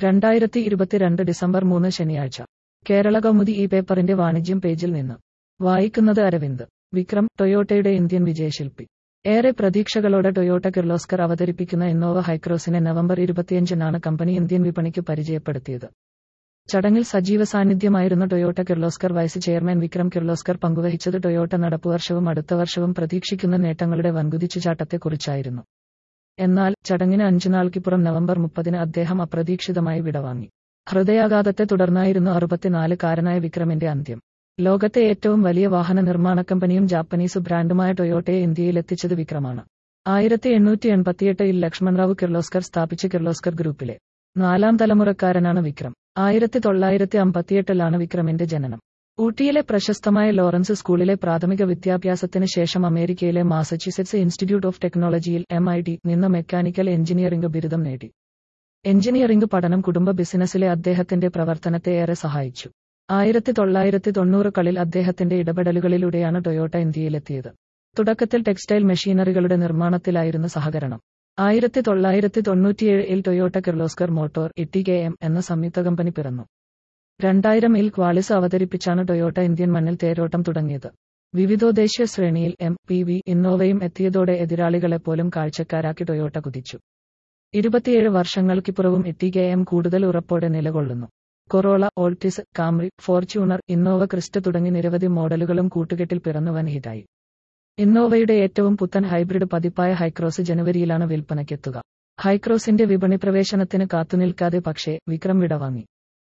രണ്ടായിരത്തി ഇരുപത്തിരണ്ട് ഡിസംബർ മൂന്ന് ശനിയാഴ്ച കേരള കൗമുദി ഈ പേപ്പറിന്റെ വാണിജ്യം പേജിൽ നിന്ന് വായിക്കുന്നത് അരവിന്ദ് വിക്രം ടൊയോട്ടയുടെ ഇന്ത്യൻ വിജയശില്പി ഏറെ പ്രതീക്ഷകളോടെ ടൊയോട്ട കിർലോസ്കർ അവതരിപ്പിക്കുന്ന ഇന്നോവ ഹൈക്രോസിനെ നവംബർ ഇരുപത്തിയഞ്ചിനാണ് കമ്പനി ഇന്ത്യൻ വിപണിക്ക് പരിചയപ്പെടുത്തിയത് ചടങ്ങിൽ സജീവ സാന്നിധ്യമായിരുന്ന Toyota Kirloskar vice chairman Vikram Kirloskar പങ്കുവഹിച്ചത് ടൊയോട്ട നടപ്പുവർഷവും അടുത്ത വർഷവും പ്രതീക്ഷിക്കുന്ന നേട്ടങ്ങളുടെ വൻകുതിച്ചുചാട്ടത്തെക്കുറിച്ചായിരുന്നു എന്നാൽ ചടങ്ങിന് അഞ്ചുനാൾക്കിപ്പുറം നവംബർ മുപ്പതിന് അദ്ദേഹം അപ്രതീക്ഷിതമായി വിടവാങ്ങി ഹൃദയാഘാതത്തെ തുടർന്നായിരുന്നു അറുപത്തിനാലുകാരനായ വിക്രമിന്റെ അന്ത്യം ലോകത്തെ ഏറ്റവും വലിയ വാഹന നിർമ്മാണ കമ്പനിയും ജാപ്പനീസ് ബ്രാൻഡുമായ ടൊയോട്ടയെ ഇന്ത്യയിലെത്തിച്ചത് വിക്രമാണ് ആയിരത്തി എണ്ണൂറ്റി എൺപത്തിയെട്ടിൽ ലക്ഷ്മൺ റാവു കിർലോസ്കർ സ്ഥാപിച്ച കിർലോസ്കർ ഗ്രൂപ്പിലെ നാലാം തലമുറക്കാരനാണ് വിക്രം ആയിരത്തി തൊള്ളായിരത്തി അമ്പത്തിയെട്ടിലാണ് വിക്രമിന്റെ ജനനം ഊട്ടിയിലെ പ്രശസ്തമായ ലോറൻസ് സ്കൂളിലെ പ്രാഥമിക വിദ്യാഭ്യാസത്തിന് ശേഷം അമേരിക്കയിലെ മാസച്യുസെറ്റ്സ് ഇൻസ്റ്റിറ്റ്യൂട്ട് ഓഫ് ടെക്നോളജിയിൽ എം ഐ ടി നിന്ന് മെക്കാനിക്കൽ എഞ്ചിനീയറിംഗ് ബിരുദം നേടി എഞ്ചിനീയറിംഗ് പഠനം കുടുംബ ബിസിനസ്സിലെ അദ്ദേഹത്തിന്റെ പ്രവർത്തനത്തെ ഏറെ സഹായിച്ചു ആയിരത്തി തൊള്ളായിരത്തി തൊണ്ണൂറുകളിൽ അദ്ദേഹത്തിന്റെ ഇടപെടലുകളിലൂടെയാണ് ടൊയോട്ട ഇന്ത്യയിലെത്തിയത് തുടക്കത്തിൽ ടെക്സ്റ്റൈൽ മെഷീനറികളുടെ നിർമ്മാണത്തിലായിരുന്നു സഹകരണം ആയിരത്തി തൊള്ളായിരത്തി തൊണ്ണൂറ്റിയേഴിൽ ടൊയോട്ട കിർലോസ്കർ മോട്ടോർ ഇട്ടി കെ എം എന്ന സംയുക്ത കമ്പനി പിറന്നു രണ്ടായിരം ഇൽ ക്വാളിസ് അവതരിപ്പിച്ചാണ് ടൊയോട്ട ഇന്ത്യൻ മണ്ണിൽ തേരോട്ടം തുടങ്ങിയത് വിവിധോദ്ദേശ്യ ശ്രേണിയിൽ എം പി വി ഇന്നോവയും എത്തിയതോടെ എതിരാളികളെപ്പോലും കാഴ്ചക്കാരാക്കി ടൊയോട്ട കുതിച്ചു ഇരുപത്തിയേഴ് വർഷങ്ങൾക്കിപ്പുറവും ഇട്ടി കെ എം കൂടുതൽ ഉറപ്പോടെ നിലകൊള്ളുന്നു Corolla Altis Camry Fortuner Innova Crysta തുടങ്ങി നിരവധി മോഡലുകളും കൂട്ടുകെട്ടിൽ പിറന്നു വൻ ഹിറ്റായി ഇന്നോവയുടെ ഏറ്റവും പുത്തൻ ഹൈബ്രിഡ് പതിപ്പായ ഹൈക്രോസ് ജനുവരിയിലാണ് വിൽപ്പനയ്ക്കെത്തുക ഹൈക്രോസിന്റെ വിപണി പ്രവേശനത്തിന് കാത്തുനിൽക്കാതെ പക്ഷേ വിക്രം വിടവാങ്ങി